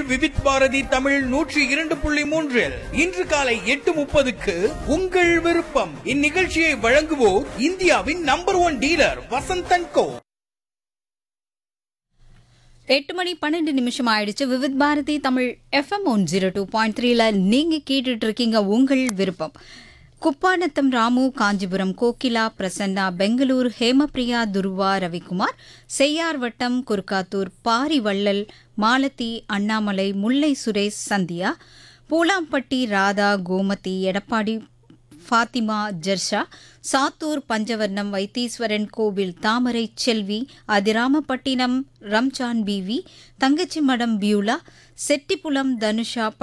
விவித் பாரதி தமிழ் நூற்றி இரண்டு புள்ளி மூன்றில் இன்று காலை எட்டு முப்பதுக்கு உங்கள் விருப்பம் இந்நிகழ்ச்சியை வழங்குவோர் இந்தியாவின் number one dealer Vasanthan Co எட்டு மணி பன்னெண்டு நிமிஷம் ஆயிடுச்சு Vividh Bharati Tamil FM one zero two point த்ரீல நீங்க கேட்டுட்டு இருக்கீங்க உங்கள் விருப்பம் குப்பாநத்தம் ராமு காஞ்சிபுரம் கோகிலா பிரசன்னா பெங்களூர் ஹேமபிரியா துருவா ரவிக்குமார் செய்யார் வட்டம் குருக்காத்தூர் பாரிவள்ளல் மாலதி அண்ணாமலை முல்லை Suresh Sandhya Poolampatti Radha Gomathi Edappadi Fathima ஜர்ஷா Sattur Panchavarnam Vaitheeswaran Koil Thamarai Selvi Adirampattinam Ramzan PV Thangachimadam Beulah Chettipulam தனுஷா